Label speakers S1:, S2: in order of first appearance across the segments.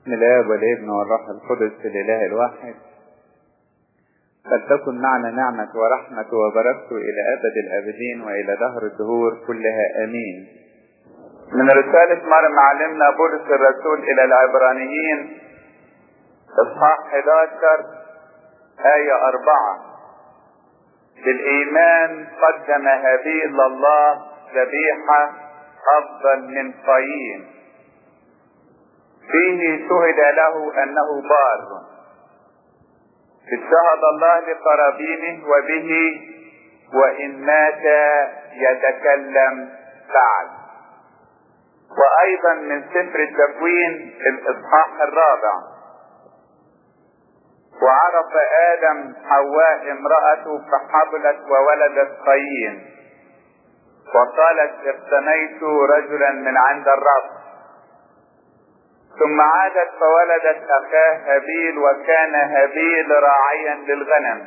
S1: بسم الاب والابن والروح القدس الاله الواحد فلتكن معنا نعمة ورحمة وبركة إلى أبد الآبدين وإلى دهر الدهور كلها آمين. من رسالة مريم معلمنا بولس الرسول إلى العبرانيين إصحاح 11 آية أربعة بالإيمان قدم هابيل لله ذبيحة أفضل من قايين فيه شهد له أنه بار إذ شهد الله لقرابينه وبه وإن مات يتكلم بعد وأيضا من سفر التكوين الإصحاح الرابع وعرف آدم حواء امرأته فحبلت وولدت قايين وقالت اقتنيت رجلا من عند الرب ثم عادت فولدت اخاه هابيل وكان هابيل راعيا للغنم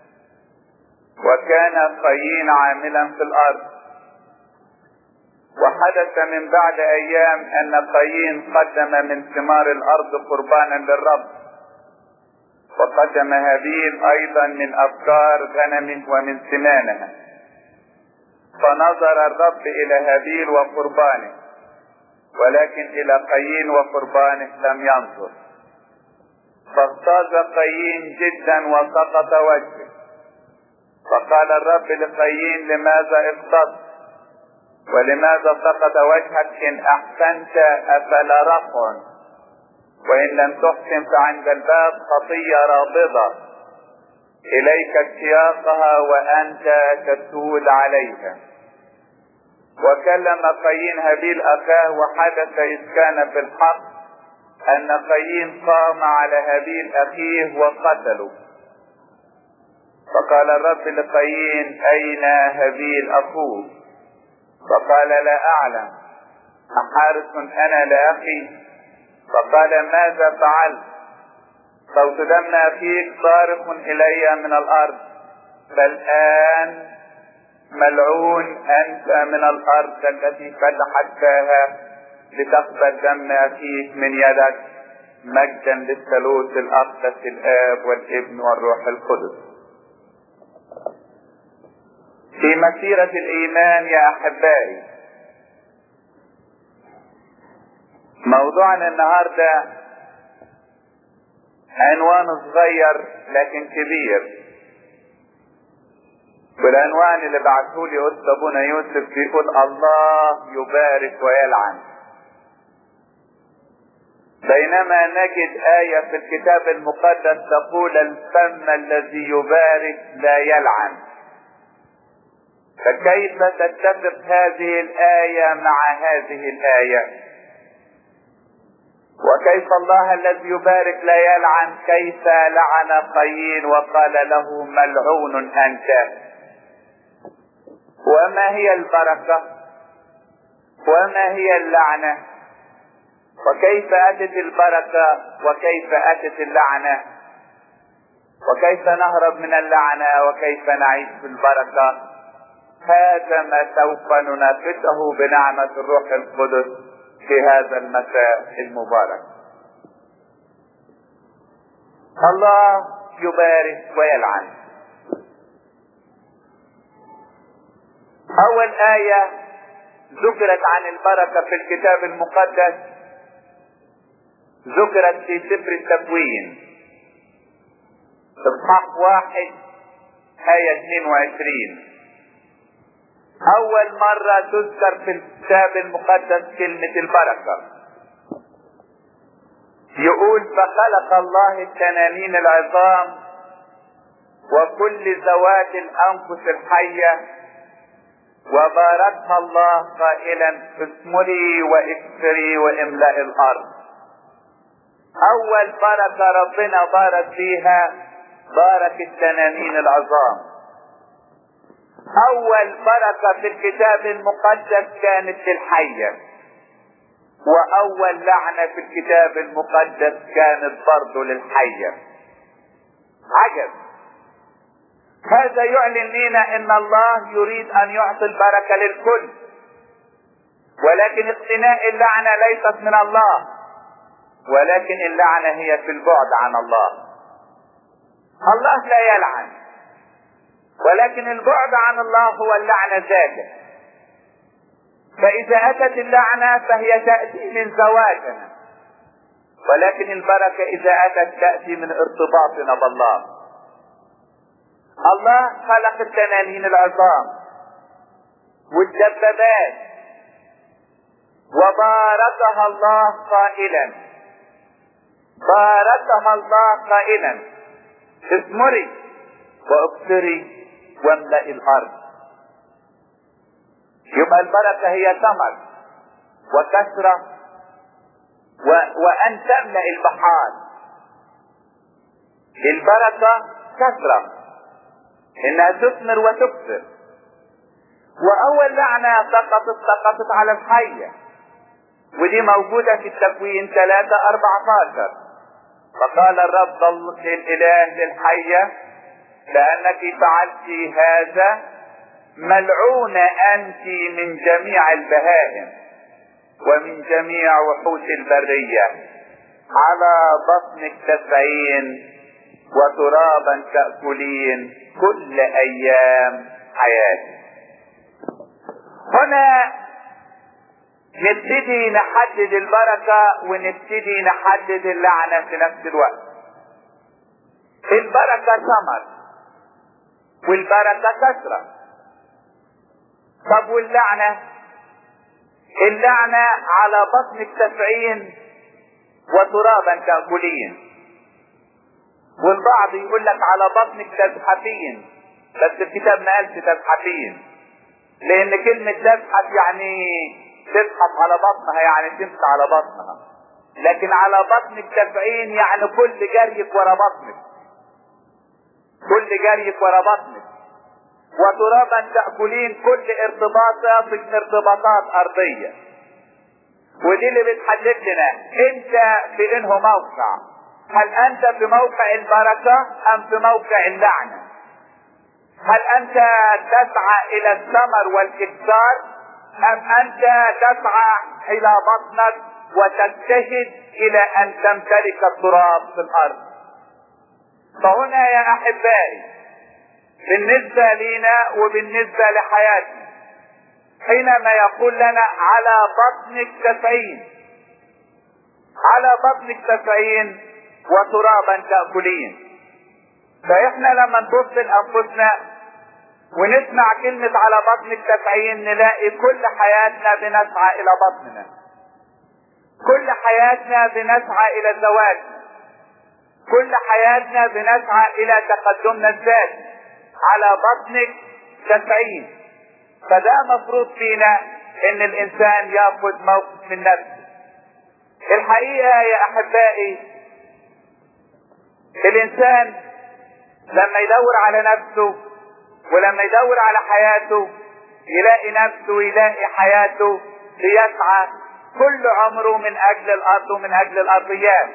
S1: وكان قايين عاملا في الارض وحدث من بعد ايام ان قايين قدم من ثمار الارض قربانا للرب وقدم هابيل ايضا من ابكار غنم ومن سنانها فنظر الرب الى هابيل وقربانه ولكن الى قايين وقربانه لم ينظر فاغتاظ قايين جدا وسقط وجهه فقال الرب لقايين لماذا اغتظت ولماذا سقط وجهك ان احسنت افلا رق وان لم تحسن فعند الباب خطيه رابضه اليك اشتياقها وانت تسود عليها وكلم قايين هابيل اخاه وحدث اذ كان في الحق ان قايين قام على هابيل اخيه وقتله فقال الرب لقايين اين هابيل اخوك فقال لا اعلم احارس انا لاخي فقال ماذا فعلت صوت دم اخيك صارخ الي من الارض فالان ملعون انت من الارض التي فتحتها لتقبل دم اخيك من يدك مجدا للثالوث الاقدس الاب والابن والروح القدس في مسيرة الايمان يا احبائي موضوعنا النهارده عنوان صغير لكن كبير والعنوان اللي بعته لي قلت ابونا يوسف بيقول الله يبارك ويلعن بينما نجد آية في الكتاب المقدس تقول الفم الذي يبارك لا يلعن فكيف تتفق هذه الآية مع هذه الآية وكيف الله الذي يبارك لا يلعن كيف لعن قايين وقال له ملعون أنت وما هي البركة وما هي اللعنة وكيف أتت البركة وكيف أتت اللعنة وكيف نهرب من اللعنة وكيف نعيش في البركة هذا ما سوف نناقشه بنعمة الروح القدس في هذا المساء المبارك الله يبارك ويلعن أول آية ذكرت عن البركة في الكتاب المقدس ذكرت في سفر التكوين إصحاح واحد آية 22 أول مرة تذكر في الكتاب المقدس كلمة البركة يقول فخلق الله التنانين العظام وكل ذوات الأنفس الحية وباركها الله قائلا اثمري واكثري واملأ الارض اول بركة ربنا بارك فيها بارك التنانين العظام اول بركة في الكتاب المقدس كانت للحية واول لعنة في الكتاب المقدس كانت برضه للحية عجب هذا يعلن لنا ان الله يريد ان يعطي البركه للكل ولكن اقتناء اللعنه ليست من الله ولكن اللعنة هي في البعد عن الله الله لا يلعن ولكن البعد عن الله هو اللعنة ذاته فإذا أتت اللعنة فهي تأتي من زواجنا ولكن البركة إذا أتت تأتي من ارتباطنا بالله الله خلق التنانين العظام والدبابات وباركها الله قائلا باركها الله قائلا اثمري وابصري واملأ الارض يبقى البركة هي ثمر وكثرة و... وأن تملأ البحار البركة كثرة إنها تثمر وتكثر وأول لعنة سقطت سقطت على الحية ودي موجودة في التكوين 3 14 فقال الرب الإله للحية لأنك فعلت هذا ملعونة أنت من جميع البهائم ومن جميع وحوش البرية على بطنك تسعين وترابا تأكلين كل أيام حياتك هنا نبتدي نحدد البركة ونبتدي نحدد اللعنة في نفس الوقت البركة ثمر والبركة كثرة طب واللعنة اللعنة على بطنك تسعين وترابا تأكلين والبعض يقول لك على بطنك تزحفين بس الكتاب ما قالش تزحفين لان كلمة تزحف يعني تزحف على بطنها يعني تمشي على بطنها لكن على بطنك تسعين يعني كل جريك ورا بطنك كل جريك ورا بطنك وترابا تأكلين كل ارتباطاتك ارتباطات أرضية ودي اللي بتحدد لنا انت في انه موقع هل انت في موقع البركة ام في موقع اللعنة هل انت تسعى الى الثمر والاكثار ام انت تسعى الى بطنك وتجتهد الى ان تمتلك التراب في الارض فهنا يا احبائي بالنسبة لنا وبالنسبة لحياتنا حينما يقول لنا على بطنك تسعين على بطنك تسعين وترابا تأكلين فإحنا لما نبص لأنفسنا ونسمع كلمة على بطنك تسعين نلاقي كل حياتنا بنسعى إلى بطننا كل حياتنا بنسعى إلى زواجنا كل حياتنا بنسعى إلى تقدمنا الذاتي على بطنك تسعين فده مفروض فينا ان الانسان ياخذ موقف من نفسه الحقيقة يا احبائي الانسان لما يدور على نفسه ولما يدور على حياته يلاقي نفسه ويلاقي حياته ليسعى كل عمره من اجل الارض ومن اجل الارضيات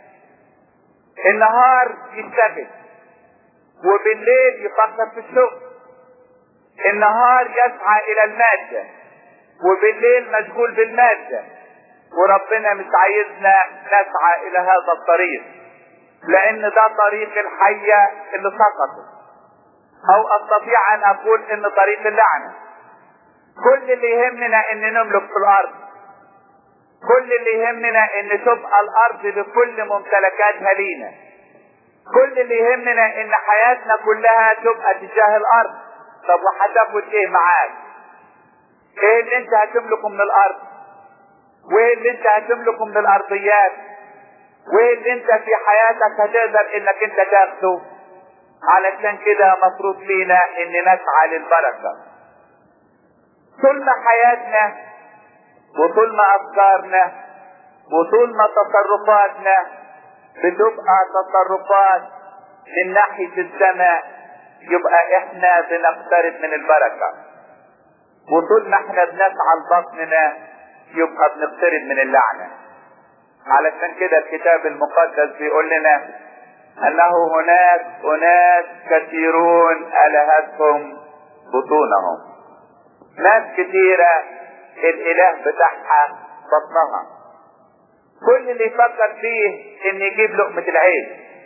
S1: النهار يشتغل وبالليل يفكر في الشغل النهار يسعى الى المادة وبالليل مشغول بالمادة وربنا مش عايزنا نسعى الى هذا الطريق لان ده طريق الحية اللي سقطت او استطيع ان اقول ان طريق اللعنة كل اللي يهمنا ان نملك في الارض كل اللي يهمنا ان تبقى الارض بكل ممتلكاتها لينا كل اللي يهمنا ان حياتنا كلها تبقى تجاه الارض طب وهتاخد ايه معاك ايه اللي انت هتملكه من الارض وايه اللي انت هتملكه من الارضيات وايه اللي انت في حياتك هتقدر انك انت تاخده علشان كده مفروض لينا ان نسعى للبركه طول ما حياتنا وطول ما افكارنا وطول ما تصرفاتنا بتبقى تصرفات من ناحية السماء يبقى احنا بنقترب من البركة وطول ما احنا بنسعى لبطننا يبقى بنقترب من اللعنة علشان كده الكتاب المقدس بيقول لنا انه هناك اناس كثيرون الهتهم بطونهم ناس كثيرة الاله بتاعها بطنها كل اللي يفكر فيه ان يجيب لقمة العيش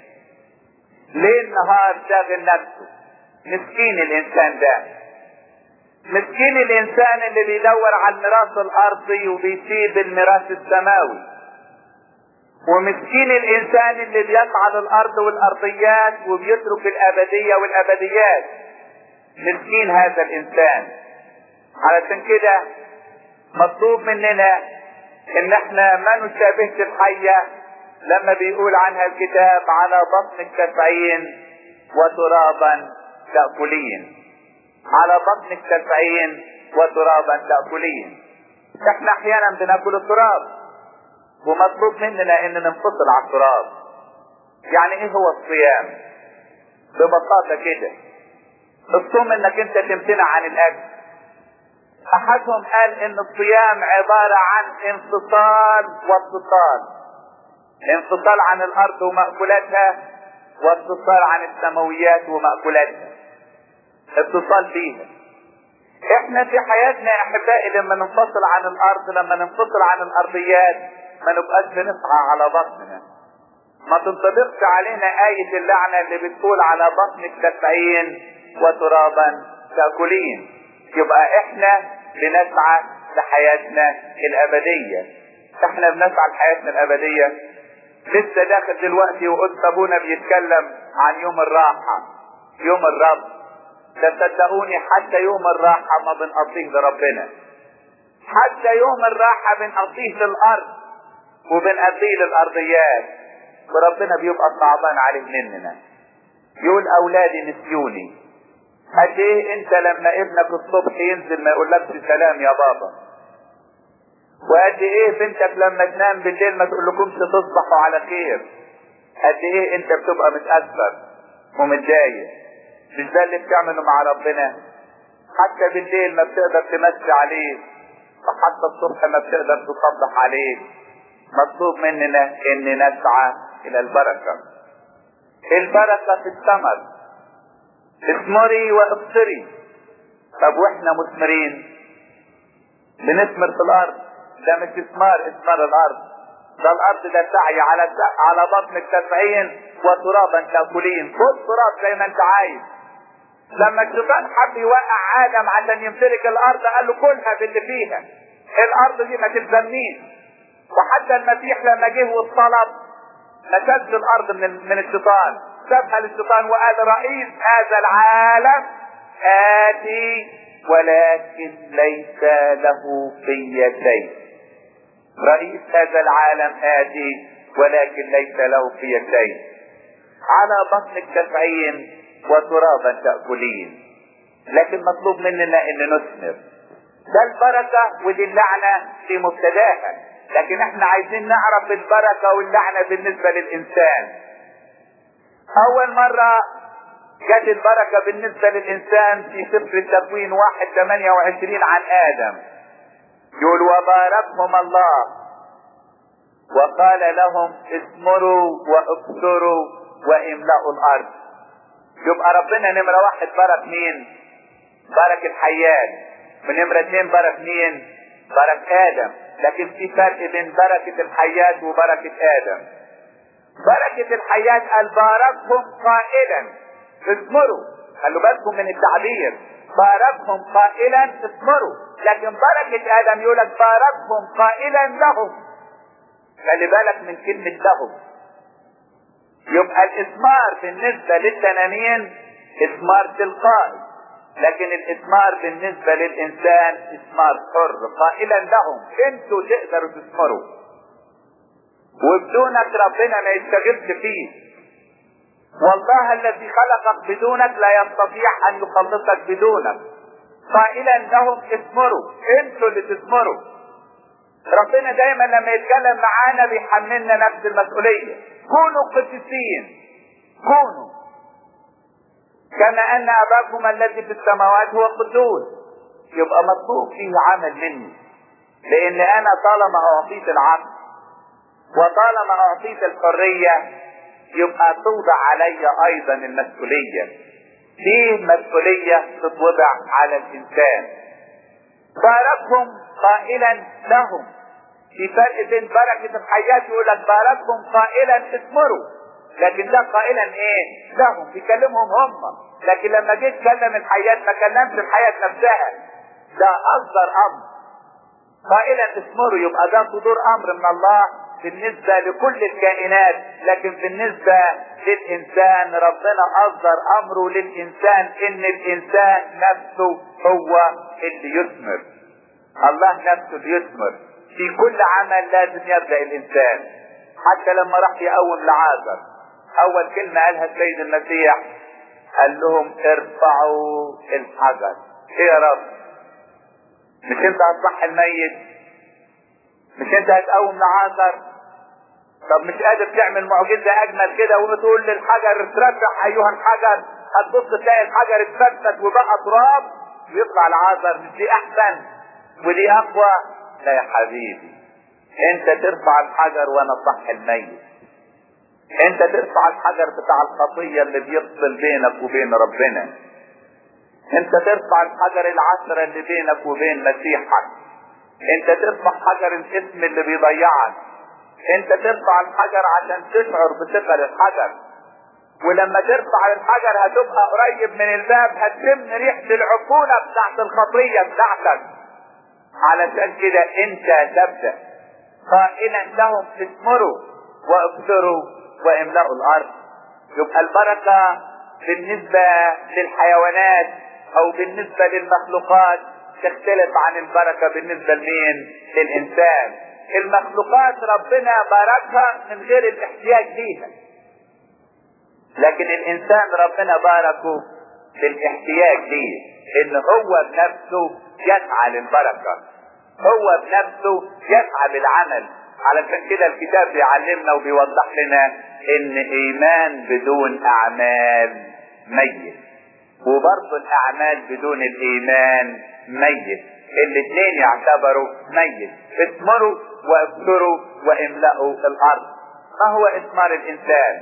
S1: ليل نهار شاغل نفسه مسكين الانسان ده مسكين الانسان اللي بيدور على الميراث الارضي وبيسيب الميراث السماوي ومسكين الانسان اللي بيسعى للارض والارضيات وبيترك الابدية والابديات مسكين هذا الانسان علشان كده مطلوب مننا ان احنا ما نشابهش الحية لما بيقول عنها الكتاب على بطن الشفعين وترابا تأكلين على بطن الشفعين وترابا تأكلين احنا احيانا بناكل التراب ومطلوب مننا ان ننفصل عن التراب يعني ايه هو الصيام ببساطة كده الصوم انك انت تمتنع عن الاكل احدهم قال ان الصيام عبارة عن انفصال واتصال انفصال عن الارض ومأكولاتها واتصال عن السماويات ومأكولاتها اتصال بيها احنا في حياتنا يا احبائي لما ننفصل عن الارض لما ننفصل عن الارضيات ما نبقاش بنسعى على بطننا ما تنطبقش علينا آية اللعنة اللي بتقول على بطنك تدفعين وترابا تأكلين يبقى احنا بنسعى لحياتنا الابدية احنا بنسعى لحياتنا الابدية لسه داخل دلوقتي وقلت ابونا بيتكلم عن يوم الراحة يوم الرب تصدقوني حتى يوم الراحة ما بنقضيه لربنا حتى يوم الراحة بنقضيه للارض وبنقضيه للارضيات وربنا بيبقى صعبان عليه مننا يقول اولادي نسيوني قد ايه انت لما ابنك الصبح ينزل ما يقولكش سلام يا بابا وقد ايه بنتك لما تنام بالليل ما تقولكمش تصبحوا على خير قد ايه انت بتبقى متأثر ومتضايق مش ده اللي بتعمله مع ربنا حتى بالليل ما بتقدر تمسي عليه وحتى الصبح ما بتقدر تصبح عليه مطلوب مننا ان نسعى الى البركة البركة في الثمر اثمري وابصري طب واحنا مثمرين بنثمر في الارض ده مش اثمار اثمار الارض ده الارض ده سعي على على بطنك تسعين وترابا تاكلين خد تراب زي ما انت عايز لما الشيطان حب يوقع ادم عشان يمتلك الارض قال له كلها باللي فيها الارض دي ما تلزمنيش وحتى المسيح لما جه والطلب ما شافش الارض من من الشيطان سابها للشيطان وقال رئيس هذا العالم آتي ولكن ليس له في شيء رئيس هذا العالم آتي ولكن ليس له في شيء على بطنك تسعين وترابا تأكلين لكن مطلوب مننا ان نثمر ده البركة ودي اللعنة في مبتداها لكن احنا عايزين نعرف البركة واللعنة بالنسبة للإنسان أول مرة جت البركة بالنسبة للإنسان في سفر التكوين واحد ثمانية وعشرين عن آدم يقول وباركهم الله وقال لهم اثمروا وابصروا واملأوا الأرض يبقى ربنا نمرة واحد بارك مين؟ بارك الحيات ونمرة اثنين بارك مين؟ بارك آدم لكن في فرق بين بركة الحيات وبركة آدم بركة الحياة قال باركهم قائلا اثمروا خلوا بالكم من التعبير باركهم قائلا اثمروا لكن بركة آدم يقول لك باركهم قائلا لهم خلي بالك من كلمة لهم يبقى الإثمار بالنسبة للتنانين إثمار تلقائي لكن الإثمار بالنسبة للإنسان إثمار حر قائلا لهم أنتوا تقدروا تثمروا وبدونك ربنا ما يستغلش فيه والله الذي خلقك بدونك لا يستطيع ان يخلصك بدونك قائلا لهم اثمروا انتوا اللي تثمروا ربنا دايما لما يتكلم معانا بيحملنا نفس المسؤولية كونوا قديسين كونوا كما ان اباكم الذي في السماوات هو قدوس يبقى مطلوب فيه عمل مني لان انا طالما اعطيت العقل وطالما اعطيت الحرية يبقى توضع علي ايضا المسؤولية دي مسؤولية تتوضع على الانسان باركهم قائلا لهم في فرق بين بركة الحياة يقول لك باركهم قائلا اثمروا لكن ده قائلا ايه لهم بيكلمهم هم لكن لما جه يتكلم الحياة ما كلمش الحياة نفسها ده اصدر امر قائلا اثمروا يبقى ده صدور امر من الله بالنسبة لكل الكائنات لكن بالنسبة للإنسان ربنا أصدر أمره للإنسان إن الإنسان نفسه هو اللي يثمر الله نفسه اللي يثمر في كل عمل لازم يبدأ الإنسان حتى لما راح يقوم لعازر أول كلمة قالها السيد المسيح قال لهم ارفعوا الحجر ايه يا رب مش انت هتصحي الميت مش انت هتقوم لعازر طب مش قادر تعمل معجزة اجمل كده وتقول للحجر اترفع ايها الحجر هتبص تلاقي الحجر اتفتت وبقى تراب ويطلع العازر مش دي احسن ودي اقوى لا يا حبيبي انت ترفع الحجر وانا صح الميت انت ترفع الحجر بتاع الخطية اللي بيفصل بينك وبين ربنا انت ترفع الحجر العشرة اللي بينك وبين مسيحك انت ترفع حجر الاسم اللي بيضيعك انت ترفع الحجر عشان تشعر بثقل الحجر ولما ترفع الحجر هتبقى قريب من الباب هتشم ريحة العفونة بتاعت الخطية بتاعتك علشان كده انت تبدأ قائلا لهم اثمروا وابصروا واملأوا الارض يبقى البركة بالنسبة للحيوانات او بالنسبة للمخلوقات تختلف عن البركة بالنسبة لمين للانسان المخلوقات ربنا باركها من غير الاحتياج ليها لكن الانسان ربنا باركه بالاحتياج ليه ان هو بنفسه يسعى للبركة هو بنفسه يسعى بالعمل علشان كده الكتاب بيعلمنا وبيوضح لنا ان ايمان بدون اعمال ميت وبرضه الاعمال بدون الايمان ميت الاثنين يعتبروا ميت اثمروا وابصروا واملأوا الارض ما هو اثمار الانسان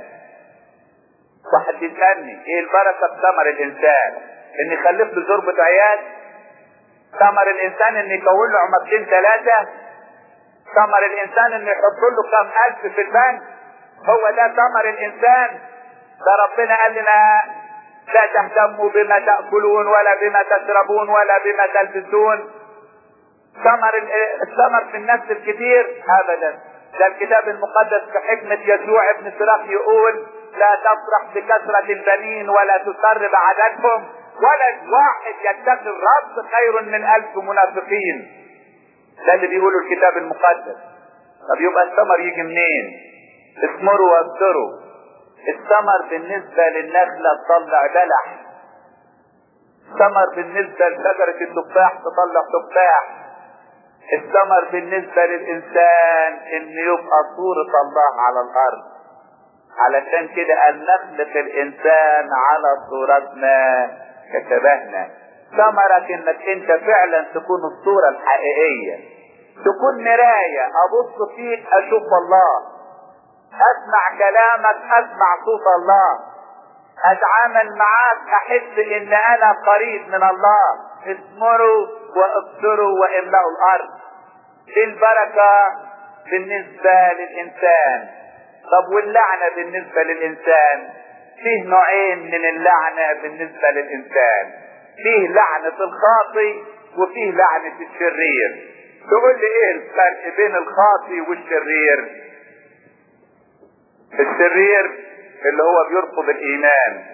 S1: واحد يسألني ايه البركة في ثمر الانسان ان يخلف له زربة عيال ثمر الانسان ان يكون له عمرتين ثلاثة ثمر الانسان ان يحط له كم الف في البنك هو ده ثمر الانسان ده ربنا قال لنا لا تهتموا بما تأكلون ولا بما تشربون ولا بما تلبسون ثمر الثمر في النفس الكثير ابدا ده الكتاب المقدس في حكمة يسوع ابن سراخ يقول لا تفرح بكثرة البنين ولا تسر بعددهم ولا واحد يتقي الرب خير من ألف منافقين ده اللي بيقوله الكتاب المقدس طب يبقى الثمر يجي منين اثمروا وابصروا الثمر بالنسبة للنخلة تطلع بلح الثمر بالنسبة لشجرة التفاح تطلع تفاح الثمر بالنسبة للإنسان إن يبقى صورة الله على الأرض علشان كده أن نخلق الإنسان على صورتنا كشبهنا ثمرك إنك أنت فعلا تكون الصورة الحقيقية تكون مراية أبص فيك أشوف الله اسمع كلامك اسمع صوت الله اتعامل معاك احس ان انا قريب من الله اثمروا وابصروا واملأوا الارض دي البركة بالنسبة للانسان طب واللعنة بالنسبة للانسان فيه نوعين من اللعنة بالنسبة للانسان فيه لعنة الخاطي وفيه لعنة الشرير تقول لي ايه الفرق بين الخاطي والشرير الشرير اللي هو بيرفض الايمان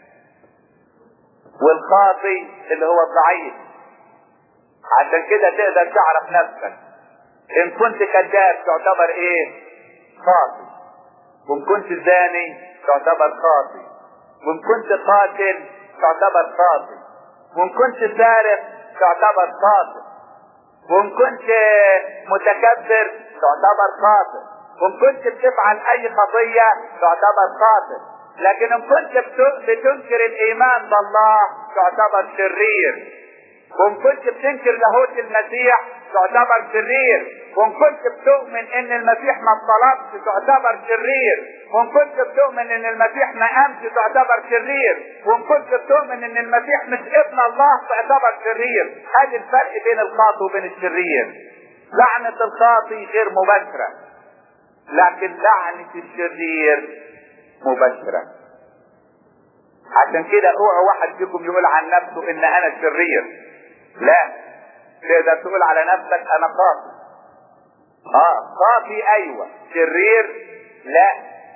S1: والخاطي اللي هو الضعيف عشان كده تقدر تعرف نفسك ان كنت كذاب تعتبر ايه خاطي وان كنت زاني تعتبر خاطي وان كنت قاتل تعتبر خاطي وان كنت سارق تعتبر خاطي وان كنت متكبر تعتبر خاطئ وان كنت بتفعل اي خطية تعتبر خاطئ لكن ان كنت بتنكر الايمان بالله تعتبر شرير وان كنت بتنكر لاهوت المسيح تعتبر شرير وان كنت بتؤمن ان المسيح ما اتصلبش تعتبر شرير وان كنت بتؤمن ان المسيح ما قامش تعتبر شرير وان كنت بتؤمن ان المسيح مش ابن الله تعتبر شرير هذا الفرق بين الخاطئ وبين الشرير لعنة الخاطي غير مباشرة لكن لعنة الشرير مباشرة عشان كده اوعى واحد فيكم يقول عن نفسه ان انا شرير لا تقدر تقول على نفسك انا خاطي اه خاطي ايوه شرير لا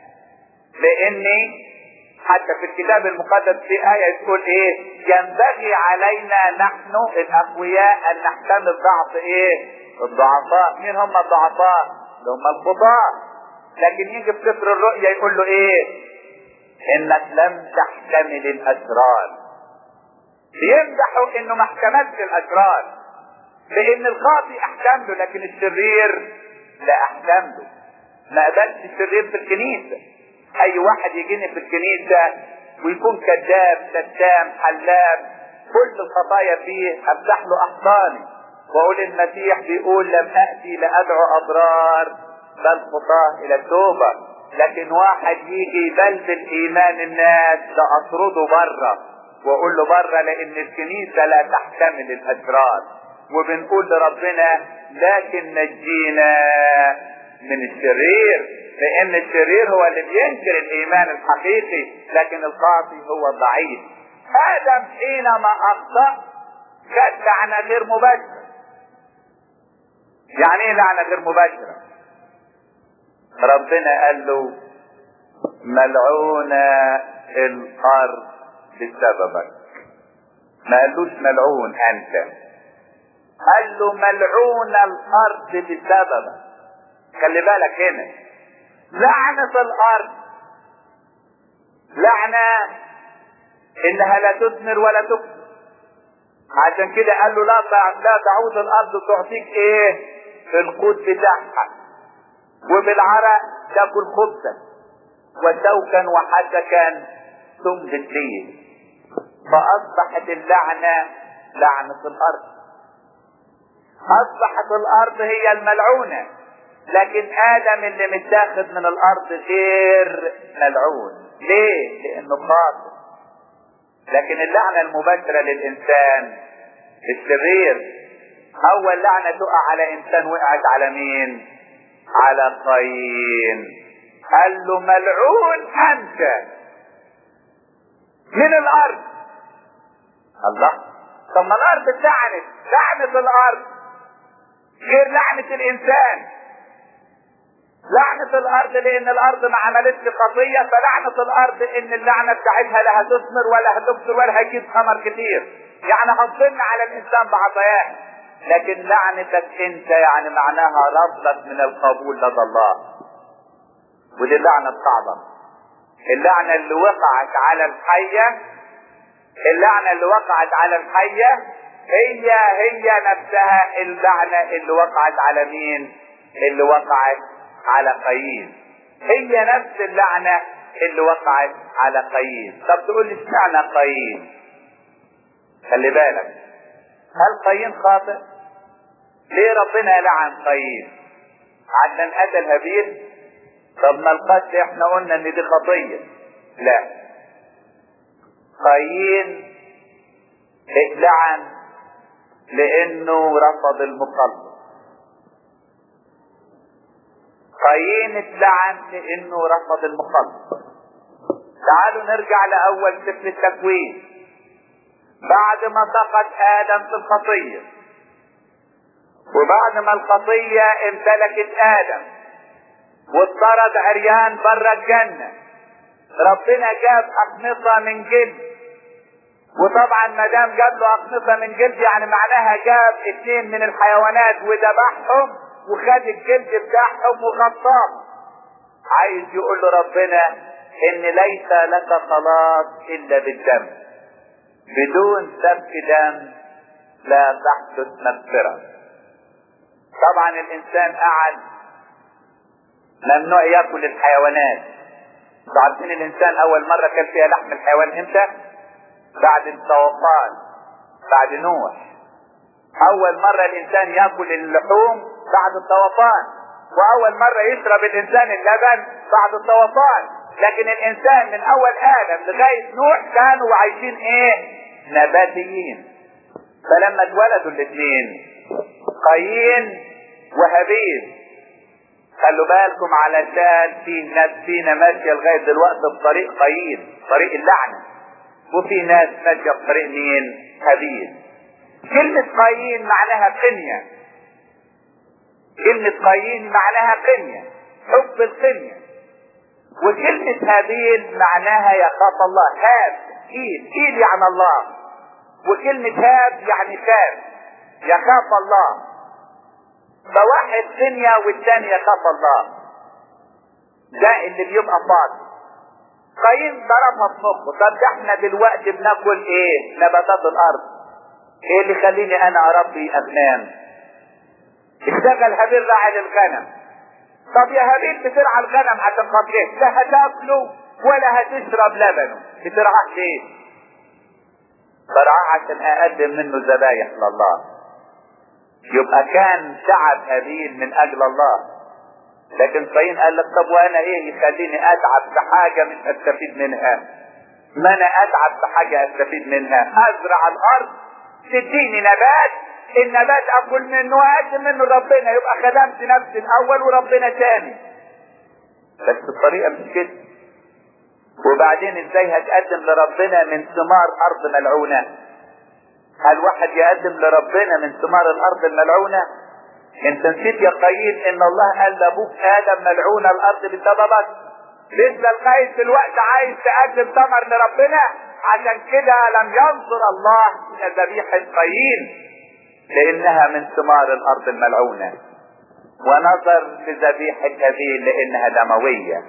S1: لاني حتى في الكتاب المقدس في آية تقول ايه ينبغي علينا نحن الاقوياء ان نحتمل ضعف ايه الضعفاء مين هم الضعفاء اللي هم الخطاة لكن يجي في سفر الرؤيا يقول له ايه انك لم تحتمل الاشرار بيمدحوا انه ما احتملش الاشرار لان الخاطي احتمله لكن الشرير لا احتمله ما قبلش الشرير في الكنيسه اي واحد يجيني في الكنيسه ويكون كذاب شتام حلاب كل الخطايا فيه امسح له احضاني واقول المسيح بيقول لم اتي لادعو ابرار بل خطاه الى التوبه لكن واحد يجي يبلبل ايمان الناس لاطرده بره واقول له بره لان الكنيسه لا تحتمل الاشرار وبنقول لربنا لكن نجينا من الشرير لان الشرير هو اللي بينكر الايمان الحقيقي لكن الخاطي هو الضعيف ادم حينما اخطا كانت لعنه غير مباشره يعني ايه لعنه غير مباشره ربنا قال له ملعونة الارض بسببك ما قالوش ملعون انت قال له ملعون الارض بسببك خلي بالك هنا لعنة الارض لعنة انها لا تثمر ولا تكسب عشان كده قال له لا لا تعود الارض تعطيك ايه القوت بتاعها وبالعرق تاكل خبزا وشوكا وحسكا تنبت ليه فاصبحت اللعنة لعنة الارض اصبحت الارض هي الملعونة لكن ادم اللي متاخد من الارض غير ملعون ليه لانه خاطئ لكن اللعنة المباشرة للانسان الشرير اول لعنة تقع على انسان وقعت على مين على قايين قال له ملعون انت من الارض الله طب ما الارض اتلعنت لعنة الارض غير لعنة الانسان لعنة الارض لان الارض ما عملتش خطية فلعنة الارض ان اللعنة بتاعتها لا هتثمر ولا هتكسر ولا هتجيب ثمر كتير يعني هتظن على الانسان بعطياه لكن لعنتك انت يعني معناها رفضك من القبول لدى الله ودي اللعنة الصعبة اللعنة اللي وقعت على الحية اللعنة اللي وقعت على الحية هي هي نفسها اللعنة اللي وقعت على مين اللي وقعت على قايين هي نفس اللعنة اللي وقعت على قايين طب تقول لي اشمعنى قايين خلي بالك هل قايين خاطئ ليه ربنا لعن قايين عشان قتل هابيل طب ما القتل احنا قلنا ان دي خطيه لا قايين اتلعن لانه رفض المخلص قايين اتلعن لانه رفض المخلص تعالوا نرجع لاول سفر التكوين بعد ما سقط ادم في الخطيه وبعد ما الخطيه امتلكت ادم واضطرد عريان بره الجنه ربنا جاب اقنصه من جلد وطبعا ما دام جاب له اقنصه من جلد يعني معناها جاب اثنين من الحيوانات وذبحهم وخد الجلد بتاعهم وغطاهم عايز يقول له ربنا ان ليس لك خلاص الا بالدم بدون سفك دم لا تحدث مغفرة طبعا الانسان قعد ممنوع ياكل الحيوانات عارفين الانسان اول مرة كان فيها لحم الحيوان امتى بعد الطوفان بعد نوح اول مرة الانسان ياكل اللحوم بعد الطوفان واول مرة يشرب الانسان اللبن بعد الطوفان لكن الانسان من اول ادم لغاية نوح كانوا عايشين ايه نباتيين فلما اتولدوا الاثنين قايين وهابيل خلوا بالكم علشان في ناس فينا ماشيه لغايه دلوقتي في طريق قايين طريق اللعنه وفي ناس ماشيه في طريق مين؟ هابيل كلمة قايين معناها قنية كلمة قايين معناها قنية حب القنية وكلمة هابيل معناها يخاف الله هاب ايد ايد يعني الله وكلمة هاب يعني خاف يخاف الله فواحد قنية والتاني يخاف الله ده اللي بيبقى فاضي قايين ضربها في مخه طب ده احنا دلوقتي بناكل ايه نباتات الارض ايه اللي يخليني انا اربي اغنام اشتغل هابيل راعي للغنم طب يا هابيل بترعى الغنم عشان خاطر لا هتاكله ولا هتشرب لبنه بترعاه ليه برعاه عشان اقدم منه ذبايح لله يبقى كان تعب هابيل من اجل الله لكن قايين قال لك طب وانا ايه يخليني اتعب في حاجه مش استفيد منها ما انا اتعب في حاجه استفيد منها ازرع الارض تديني نبات النبات اكل منه واقدم منه ربنا يبقى خدمت نفسي الاول وربنا تاني بس الطريقه مش كده وبعدين ازاي هتقدم لربنا من ثمار ارض ملعونه هل واحد يقدم لربنا من ثمار الارض الملعونه انت نسيت يا قايين ان الله قال لابوك ادم ملعون الارض بسببك لسه لغايه دلوقتي عايز تقدم ثمر لربنا عشان كده لم ينظر الله الى ذبيحه قايين لانها من ثمار الارض الملعونه ونظر لذبيحه هابيل لانها دمويه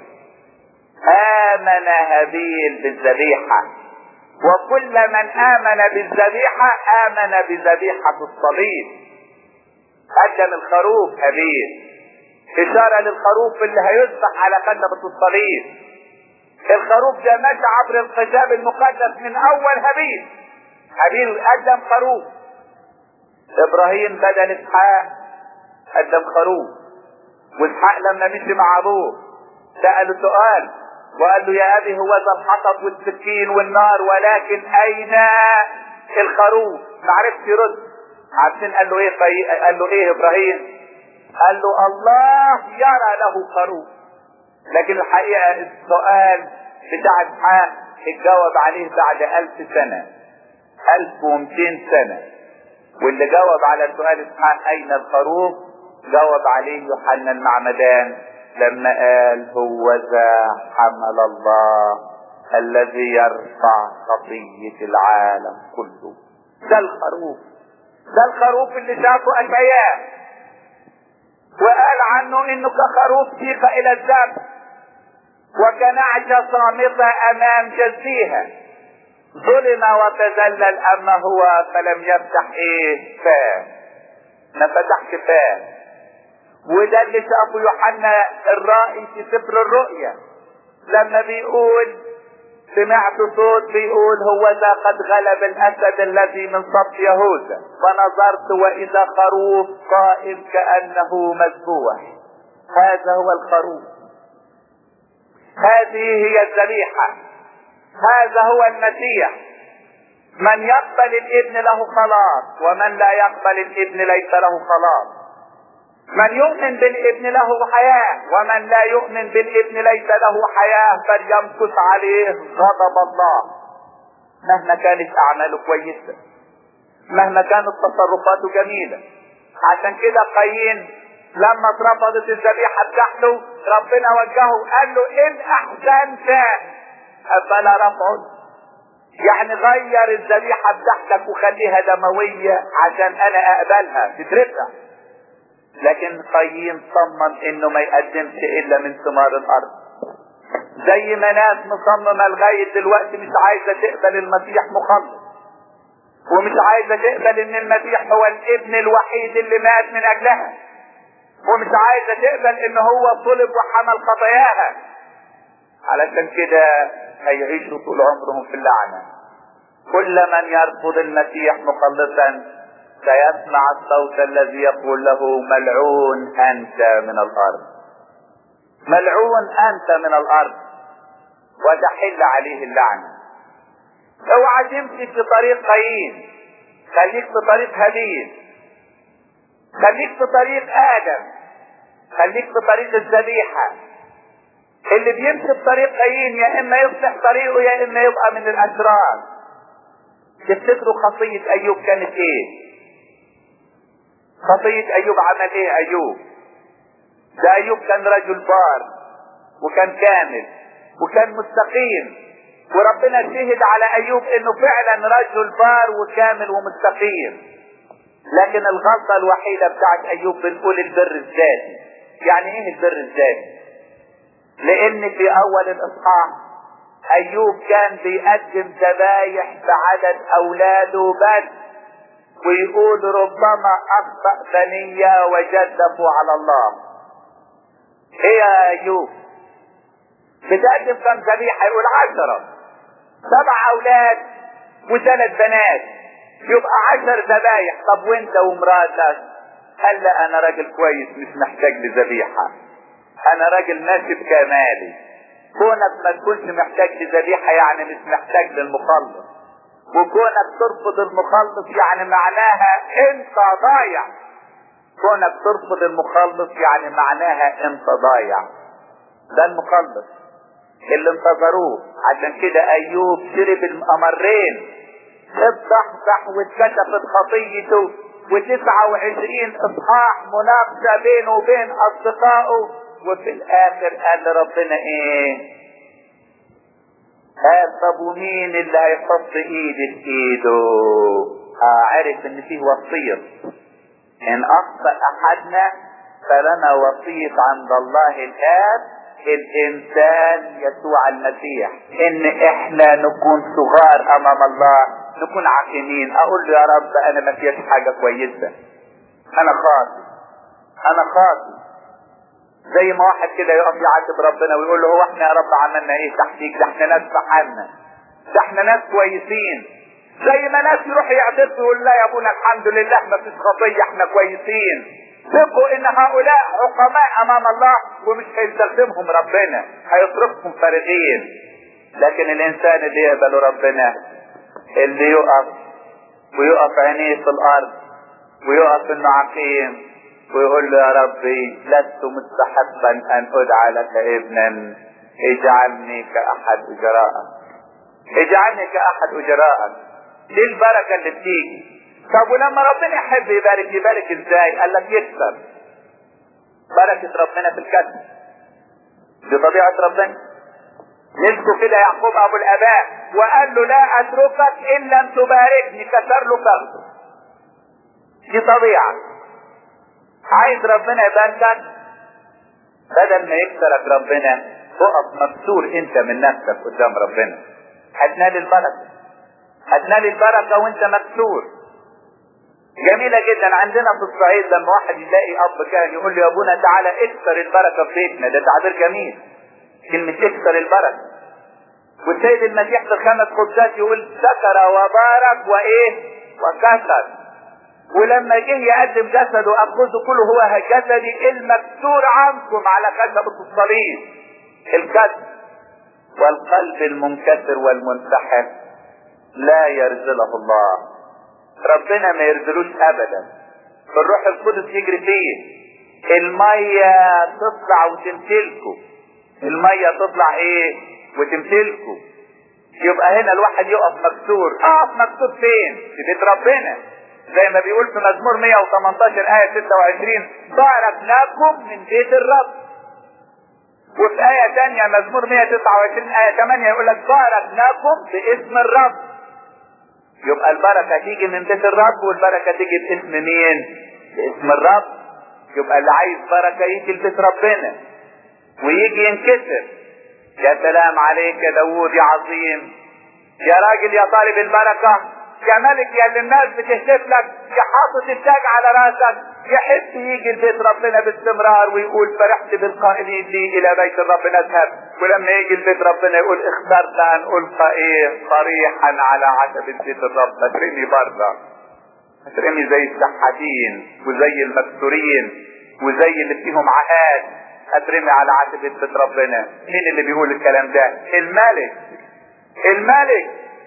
S1: امن هابيل بالذبيحه وكل من امن بالذبيحه امن بذبيحه الصليب قدم الخروف هابيل اشاره للخروف اللي هيذبح على خشبه الصليب الخروف ده ماشي عبر الكتاب المقدس من اول هابيل هابيل قدم خروف ابراهيم بدل اسحاق قدم خروف واسحاق لما مشي مع ابوه سأله سؤال وقال له يا ابي هو ذا الحطب والسكين والنار ولكن اين الخروف ما عرفش يرد عارفين قال له ايه طي... قال له ايه ابراهيم قال له الله يرى له خروف لكن الحقيقة السؤال بتاع اسحاق اتجاوب عليه بعد ألف سنة ألف ومتين سنة واللي جاوب على سؤال اسحاق أين الخروف جاوب عليه يوحنا المعمدان لما قال هو ذا حمل الله الذي يرفع خطية العالم كله ده الخروف ده الخروف اللي شافه أشعياء وقال عنه انه كخروف سيق الى الذبح وكنعجة صامتة امام جزيها ظلم وتذلل اما هو فلم يفتح ايه فاه ما فتحش فاه وده اللي شافه يوحنا الرائي في سفر الرؤيا لما بيقول سمعت صوت بيقول هو ذا قد غلب الاسد الذي من صف يهوذا فنظرت واذا خروف قائم كانه مذبوح هذا هو الخروف هذه هي الذبيحه هذا هو المسيح من يقبل الابن له خلاص ومن لا يقبل الابن ليس له خلاص من يؤمن بالابن له حياة ومن لا يؤمن بالابن ليس له حياة فليمكث عليه غضب الله مهما كانت أعماله كويسة مهما كانت تصرفاته جميلة عشان كده قايين لما اترفضت الذبيحة بتاعته ربنا وجهه قال له إن أحسنت فلا رفع يعني غير الذبيحة بتاعتك وخليها دموية عشان أنا أقبلها تترفع لكن قايين صمم انه ما يقدمش الا من ثمار الارض زي ما ناس مصممه لغايه دلوقتي مش عايزه تقبل المسيح مخلص ومش عايزه تقبل ان المسيح هو الابن الوحيد اللي مات من اجلها ومش عايزه تقبل ان هو صلب وحمل خطاياها علشان كده هيعيشوا طول عمرهم في اللعنه كل من يرفض المسيح مخلصا سيسمع الصوت الذي يقول له ملعون انت من الارض ملعون انت من الارض وتحل عليه اللعنه اوعى تمشي في طريق قايين خليك في طريق هابيل خليك في طريق ادم خليك في طريق الذبيحة اللي بيمشي في طريق قايين يا اما يصلح طريقه يا اما يبقى من الاشرار تفتكروا خطية ايوب كانت ايه خطية ايوب عمل ايه ايوب ده ايوب كان رجل بار وكان كامل وكان مستقيم وربنا شهد على ايوب انه فعلا رجل بار وكامل ومستقيم لكن الغلطة الوحيدة بتاعت ايوب بنقول البر الذاتي يعني ايه البر الذاتي لان في اول الاصحاح ايوب كان بيقدم ذبايح بعدد اولاده بس ويقول ربما اخطأ بنية وجدفوا على الله ايه يا ايوب بتقدم كم ذبيحة يقول عشرة سبع اولاد وثلاث بنات يبقى عشر ذبايح طب وانت ومراتك قال لا انا راجل كويس مش محتاج لذبيحة انا راجل ماشي بكمالي كونك ما تكونش محتاج لذبيحة يعني مش محتاج للمخلص وكونك ترفض المخلص يعني معناها انت ضايع كونك ترفض المخلص يعني معناها انت ضايع ده المخلص اللي انتظروه عشان كده ايوب شرب الامرين اتصحصح واتكشفت خطيته وتسعة وعشرين اصحاح مناقشة بينه وبين اصدقائه وفي الاخر قال ربنا ايه قال طب ومين اللي هيحط ايدي في ايده اه عرف ان فيه وصية ان اخطأ احدنا فلنا وصية عند الله الاب الانسان يسوع المسيح ان احنا نكون صغار امام الله نكون عاقمين اقول له يا رب انا ما فيش حاجة كويسة انا خاطئ انا خاطئ زي ما واحد كده يقف يعاتب ربنا ويقول له هو احنا يا رب عملنا ايه تحتيك ده احنا ناس فحالنا ده احنا ناس كويسين زي ما ناس يروح يعترف ويقول لا يا ابونا الحمد لله ما فيش خطيه احنا كويسين ثقوا ان هؤلاء حكماء امام الله ومش هيستخدمهم ربنا هيصرفهم فارغين لكن الانسان اللي يقبل ربنا اللي يقف ويقف عينيه في الارض ويقف انه عقيم ويقول له يا ربي لست مستحقا ان ادعى لك ابنا اجعلني كاحد اجراءك اجعلني كاحد اجراءك دي البركه اللي بتيجي طب ولما ربنا يحب يبارك يبارك ازاي قال لك يكسر بركه ربنا في الكسر دي طبيعه ربنا نسكو كده يعقوب ابو الاباء وقال له لا اتركك ان لم تباركني كسر له كسر دي طبيعه عايز ربنا يباركك بدل ما يكسرك ربنا تقف مكسور انت من نفسك قدام ربنا هتنال البركه هتنال البركه وانت مكسور جميله جدا عندنا في الصعيد لما واحد يلاقي اب كان يقول له يا ابونا تعالى اكسر البركه في بيتنا ده تعبير جميل كلمه اكسر البركه والسيد المسيح في الخمس خبزات يقول سكر وبارك وايه وكسر ولما جه يقدم جسده اخذه كله هو جسدي المكسور عنكم على خشبة الصليب الكسر والقلب المنكسر والمنسحب لا يرزله الله ربنا ما يرزلوش ابدا الروح القدس يجري فيه المية تطلع وتمتلكه المية تطلع ايه وتمتلكه يبقى هنا الواحد يقف مكسور اقف مكسور فين في بيت ربنا زي ما بيقول في مزمور 118 آية 26 باركناكم من بيت الرب وفي آية تانية مزمور 129 آية 8 يقول لك باركناكم باسم الرب يبقى البركة تيجي من بيت الرب والبركة تيجي باسم مين؟ باسم الرب يبقى اللي عايز بركة يجي لبيت ربنا ويجي ينكسر يا سلام عليك يا داوود يا عظيم يا راجل يا طالب البركة يا ملك يا اللي الناس بتهتف لك يا حاطط التاج على راسك يحب يجي البيت ربنا باستمرار ويقول فرحت بالقائلين لي الى بيت الرب نذهب ولما يجي البيت ربنا يقول اخترت ان القى ايه صريحا على عتبة بيت الرب هترمي بره هترمي زي الشحاتين وزي المكسورين وزي اللي فيهم عهاد هترمي على عتبة بيت ربنا مين اللي بيقول الكلام ده الملك الملك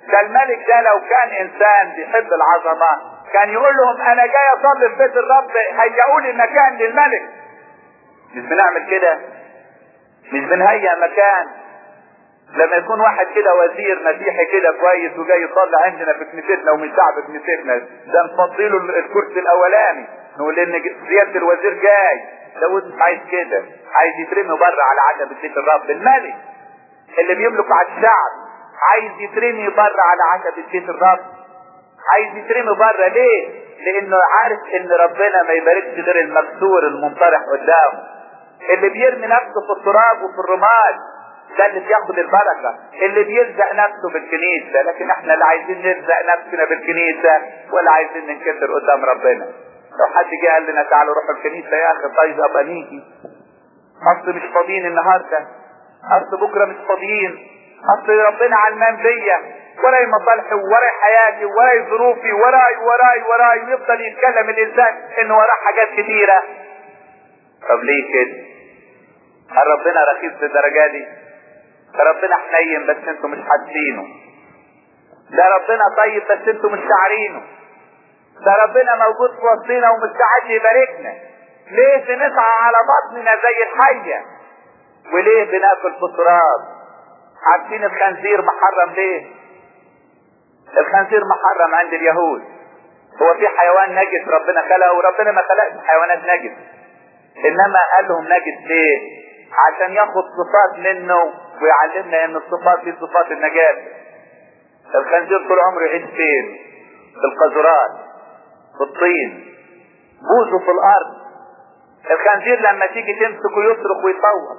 S1: ده الملك ده لو كان انسان بيحب العظمة كان يقول لهم انا جاي اصلي في بيت الرب هيئوا لي مكان للملك مش بنعمل كده مش بنهيئ مكان لما يكون واحد كده وزير مسيحي كده كويس وجاي يصلي عندنا في كنيستنا ومن شعب كنيستنا ده نفضله الكرسي الاولاني نقول ان زيادة الوزير جاي داود عايز كده عايز يترمي بره على عتبة بيت الرب الملك اللي بيملك على الشعب عايز يترمي بره على عتبة بيت الرب عايز يترمي بره ليه؟ لانه عارف ان ربنا ما يباركش غير المكسور المنطرح قدامه اللي بيرمي نفسه في التراب وفي الرماد ده اللي بياخد البركه اللي بيلزق نفسه بالكنيسه لكن احنا لا عايزين نلزق نفسنا بالكنيسه ولا عايزين ننكسر قدام ربنا لو حد جه قال لنا تعالوا روحوا الكنيسه يا اخي طيب ابقى نيجي اصل مش فاضيين النهارده اصل بكره مش فاضيين اصل ربنا علمان بيا وراي مصالحي وراي حياتي وراي ظروفي وراي وراي وراي ويفضل يتكلم الانسان ان وراه حاجات كتيره طب ليه كده؟ هل ربنا رخيص للدرجه دي؟ ده ربنا حنين بس انتوا مش حاسينه ده ربنا طيب بس انتوا مش شاعرينه ده ربنا موجود في وسطنا ومستعد يباركنا ليه بنسعى على بطننا زي الحية وليه بناكل في التراب عارفين الخنزير محرم ليه الخنزير محرم عند اليهود هو في حيوان نجس ربنا خلقه وربنا ما خلقش حيوانات نجس انما قال لهم نجس ليه عشان ياخد صفات منه ويعلمنا ان الصفات دي صفات النجاسة الخنزير طول عمره يعيش فين في القذرات في الطين بوزه في الارض الخنزير لما تيجي تمسكه يصرخ ويصوت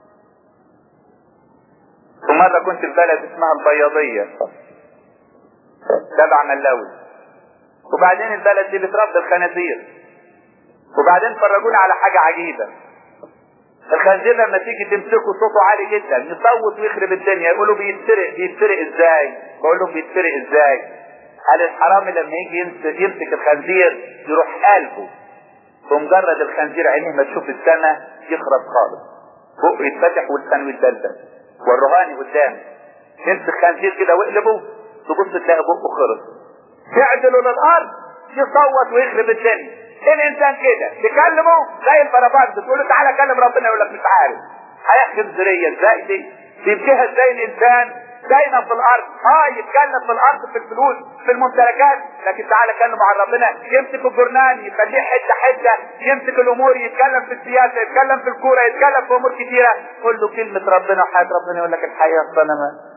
S1: ومرة كنت في بلد اسمها البياضية تبع ملاوي وبعدين البلد دي بتربي الخنازير وبعدين فرجونا على حاجة عجيبة الخنزير لما تيجي تمسكه صوته عالي جدا يصوت ويخرب الدنيا يقولوا بيتسرق بيتسرق ازاي بقول لهم بيتسرق ازاي قال الحرامي لما يجي يمسك, يمسك الخنزير يروح قلبه بمجرد الخنزير عينيه ما تشوف السماء يخرس خالص بقه يتفتح ولسانه يتدلدل والرهاني قدامه يمسك خنزير كده واقلبه تبص تلاقي بقه خرس تعدله للارض يصوت ويخرب الدنيا الانسان كده تكلمه زي البربات بتقول له تعالى كلم ربنا يقول لك مش عارف حياه خنزيريه ازاي دي بيبكيها ازاي الانسان دايما في الارض اه يتكلم في الارض في الفلوس في الممتلكات لكن تعالى كلم عن ربنا يمسك الجرنان يخليه حته حته يمسك الامور يتكلم في السياسه يتكلم في الكوره يتكلم في امور كتيره قول له كلمه ربنا وحياه ربنا يقول لك الحقيقه اصل انا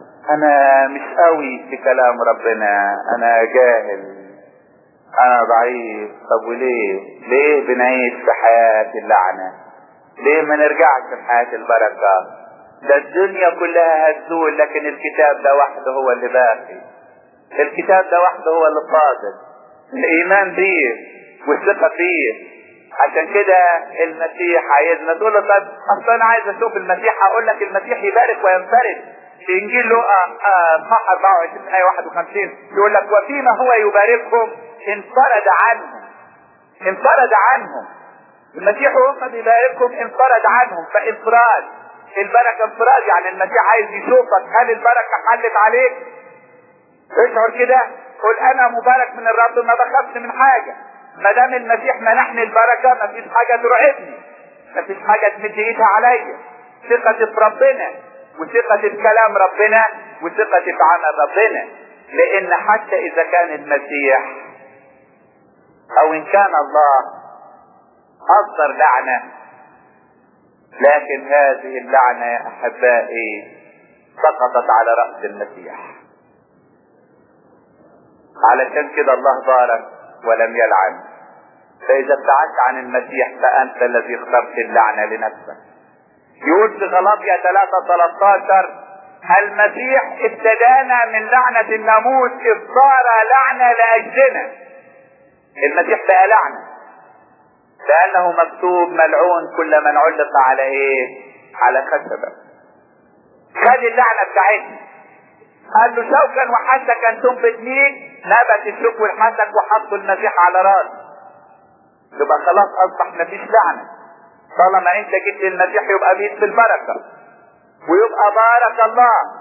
S1: انا مش قوي في كلام ربنا انا جاهل انا ضعيف طب وليه ليه بنعيش في حياة اللعنة ليه ما نرجعش في حياة البركة ده الدنيا كلها هتزول لكن الكتاب ده وحده هو اللي باقي الكتاب ده وحده هو اللي فاضل الايمان بيه والثقة فيه عشان كده المسيح عايزنا تقول له طب اصل انا عايز اشوف المسيح اقول لك المسيح يبارك وينفرد في انجيل لوقا اصحاح 24 ايه 51 يقول لك وفيما هو يباركهم انفرد عنهم انفرد عنهم المسيح وهو بيباركهم انفرد عنهم فانفراد البركه انفراد يعني المسيح عايز يشوفك هل البركه حلت عليك اشعر كده قل انا مبارك من الرب ما بخافش من حاجه ما دام المسيح منحني البركه ما فيش حاجه ترعبني ما فيش حاجه تمد ايدها عليا ثقتي في ربنا وثقتي في كلام ربنا وثقتي في عمل ربنا لان حتى اذا كان المسيح او ان كان الله اصدر لعنه لكن هذه اللعنه يا احبائي سقطت على راس المسيح علشان كده الله بارك ولم يلعن فاذا ابتعدت عن المسيح فانت الذي اخترت اللعنه لنفسك يقول في غلاطيا 3 13 المسيح ابتدانا من لعنة الناموس إذ صار لعنة لأجلنا المسيح بقى لعنة لأنه مكتوب ملعون كل من علق على إيه؟ على خشبة خد اللعنة بتاعتنا قال له شوكا وحسكا تنبت ليك نبت الشوك والحسك وحطوا المسيح على راسه يبقى خلاص أصبح مفيش لعنة طالما أنت جبت المسيح يبقى بيت في البركة ويبقى بارك الله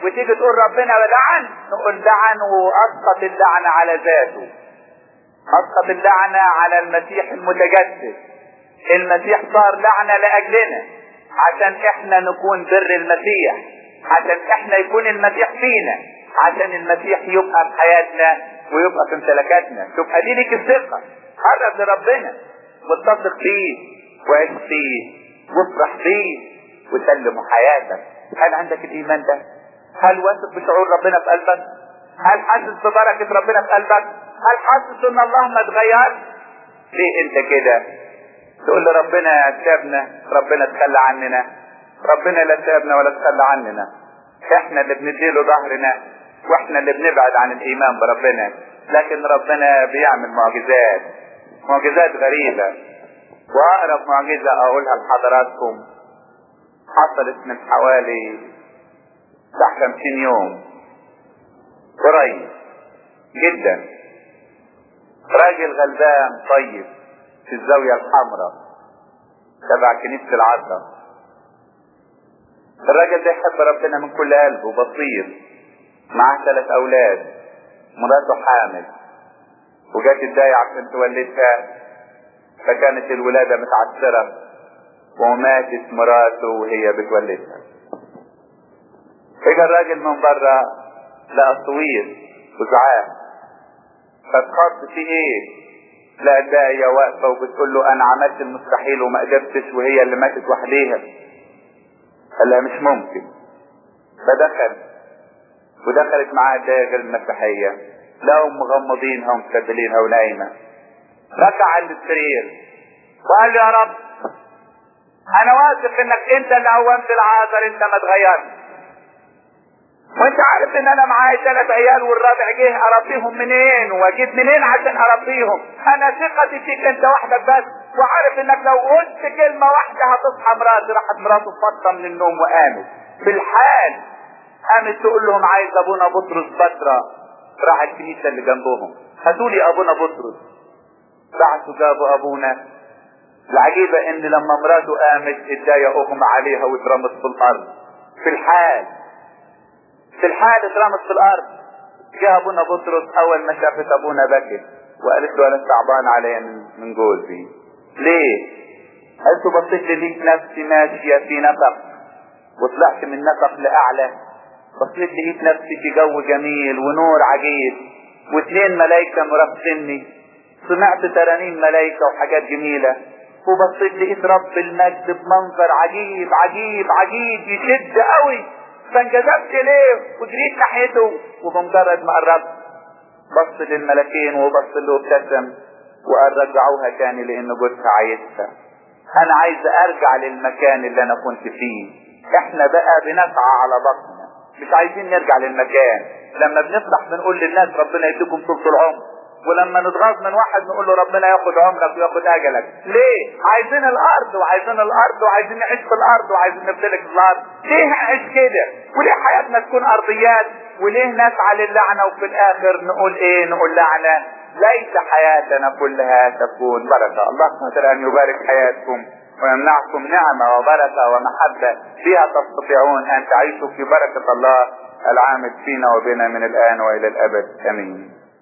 S1: وتيجي تقول ربنا لعن نقول لعن واسقط اللعنة على ذاته اسقط اللعنة على المسيح المتجسد المسيح صار لعنة لاجلنا عشان احنا نكون بر المسيح عشان احنا يكون المسيح فينا عشان المسيح يبقى في حياتنا ويبقى في امتلاكاتنا تبقى دي ليك الثقة قرب لربنا واتصل بيه وعيش فيه وافرح بيه وسلم حياتك هل عندك الايمان ده هل واثق بشعور ربنا في قلبك هل حاسس ببركة ربنا في قلبك هل حاسس ان الله ما اتغيرش ليه انت كده تقول لربنا سابنا ربنا تخلى عننا ربنا لا سابنا ولا تخلى عننا احنا اللي بنديله ظهرنا واحنا اللي بنبعد عن الايمان بربنا لكن ربنا بيعمل معجزات معجزات غريبة واقرب معجزة اقولها لحضراتكم حصلت من حوالي بتاع خمسين يوم قريب جدا راجل غلبان طيب في الزاوية الحمراء تبع كنيسة العذراء الراجل ده يحب ربنا من كل قلبه بسيط معاه ثلاث أولاد مراته حامل وجات الداية عشان تولدها فكانت الولادة متعثرة وماتت مراته وهي بتولدها اجى الراجل من بره لقى طويل وزعاق فاتخض في ايه لا الداعية واقفة وبتقول له انا عملت المستحيل وما قدرتش وهي اللي ماتت وحديها قال لها مش ممكن فدخل ودخلت معاه الداعية غير المسيحية لقوا مغمضينها ومكبلينها ونايمة ركع عند السرير وقال يا رب انا واثق انك انت اللي قومت العازر انت ما اتغيرت وانت عارف ان انا معايا ثلاث عيال والرابع جه اربيهم منين واجيب منين عشان اربيهم انا ثقتي فيك انت وحدك بس وعارف انك لو قلت كلمة واحدة هتصحى مراتي راحت مراته فطة من النوم وقامت في الحال قامت تقول لهم عايز ابونا بطرس فترة راح الكنيسة اللي جنبهم هاتوا لي ابونا بطرس بعتوا جابوا ابونا العجيبة ان لما مراته قامت ادايا اغمى عليها واترمت في الارض في الحال في الحال اترمت في الارض جاء ابونا بطرس اول ما شافت ابونا بكت وقالت له انا تعبان عليا من جوزي ليه قالت له بصيت لقيت نفسي ماشية في نفق وطلعت من نفق لاعلى بصيت لقيت نفسي في جو جميل ونور عجيب واثنين ملايكة مرافقيني سمعت ترانيم ملايكة وحاجات جميلة وبصيت لقيت رب المجد بمنظر عجيب عجيب عجيب يشد قوي فانجذبت ليه وجريت ناحيته وبمجرد ما قربت بص للملكين وبص له وابتسم وقال رجعوها تاني لان جوزها عايزها انا عايز ارجع للمكان اللي انا كنت فيه احنا بقى بنسعى على بطننا مش عايزين نرجع للمكان لما بنفرح بنقول للناس ربنا يديكم طول العمر ولما نتغاظ من واحد نقول له ربنا ياخد عمرك وياخد اجلك ليه عايزين الارض وعايزين الارض وعايزين نعيش في الارض وعايزين نمتلك في الارض ليه نعيش كده وليه حياتنا تكون ارضيات وليه نسعى للعنة وفي الاخر نقول ايه نقول لعنة ليس حياتنا كلها تكون بركة الله سبحانه وتعالى ان يبارك حياتكم ويمنعكم نعمة وبركة ومحبة بها تستطيعون ان تعيشوا في بركة الله العامل فينا وبنا من الان والى الابد امين